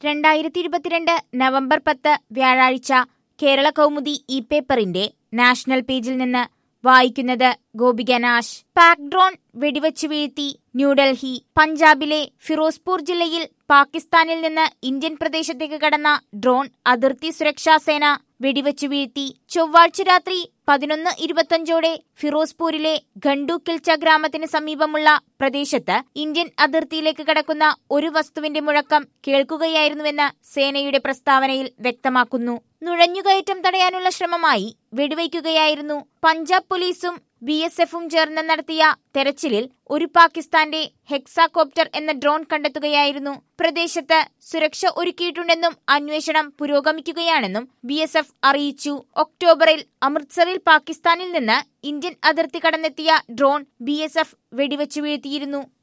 രണ്ടായിരത്തി ഇരുപത്തിരണ്ട് നവംബർ പത്ത് വ്യാഴാഴ്ച കേരള കൗമുദി ഇ പേപ്പറിന്റെ നാഷണൽ പേജിൽ നിന്ന് വായിക്കുന്നത് ഗോപിക നാശ് പാക് ഡ്രോൺ വെടിവച്ചു വീഴ്ത്തി ന്യൂഡൽഹി പഞ്ചാബിലെ ഫിറോസ്പൂർ ജില്ലയിൽ പാകിസ്ഥാനിൽ നിന്ന് ഇന്ത്യൻ പ്രദേശത്തേക്ക് കടന്ന ഡ്രോൺ അതിർത്തി സുരക്ഷാ സേന വെടിവച്ചു വീഴ്ത്തി ചൊവ്വാഴ്ച രാത്രി പതിനൊന്ന് ഇരുപത്തഞ്ചോടെ ഫിറോസ്പൂരിലെ ഖണ്ടൂക്കിൽച്ച ഗ്രാമത്തിന് സമീപമുള്ള പ്രദേശത്ത് ഇന്ത്യൻ അതിർത്തിയിലേക്ക് കടക്കുന്ന ഒരു വസ്തുവിന്റെ മുഴക്കം കേൾക്കുകയായിരുന്നുവെന്ന് സേനയുടെ പ്രസ്താവനയിൽ വ്യക്തമാക്കുന്നു നുഴഞ്ഞുകയറ്റം തടയാനുള്ള ശ്രമമായി വെടിവയ്ക്കുകയായിരുന്നു പഞ്ചാബ് പോലീസും ബി എസ് എഫും ചേർന്ന് നടത്തിയ തെരച്ചിലിൽ ഒരു പാകിസ്ഥാന്റെ ഹെക്സാകോപ്റ്റർ എന്ന ഡ്രോൺ കണ്ടെത്തുകയായിരുന്നു പ്രദേശത്ത് സുരക്ഷ ഒരുക്കിയിട്ടുണ്ടെന്നും അന്വേഷണം പുരോഗമിക്കുകയാണെന്നും ബി എസ് എഫ് അറിയിച്ചു ഒക്ടോബറിൽ അമൃത്സറിൽ പാകിസ്ഥാനിൽ നിന്ന് ഇന്ത്യൻ അതിർത്തി കടന്നെത്തിയ ഡ്രോൺ ബി എസ് എഫ് വെടിവെച്ചു വീഴ്ത്തിയിരുന്നു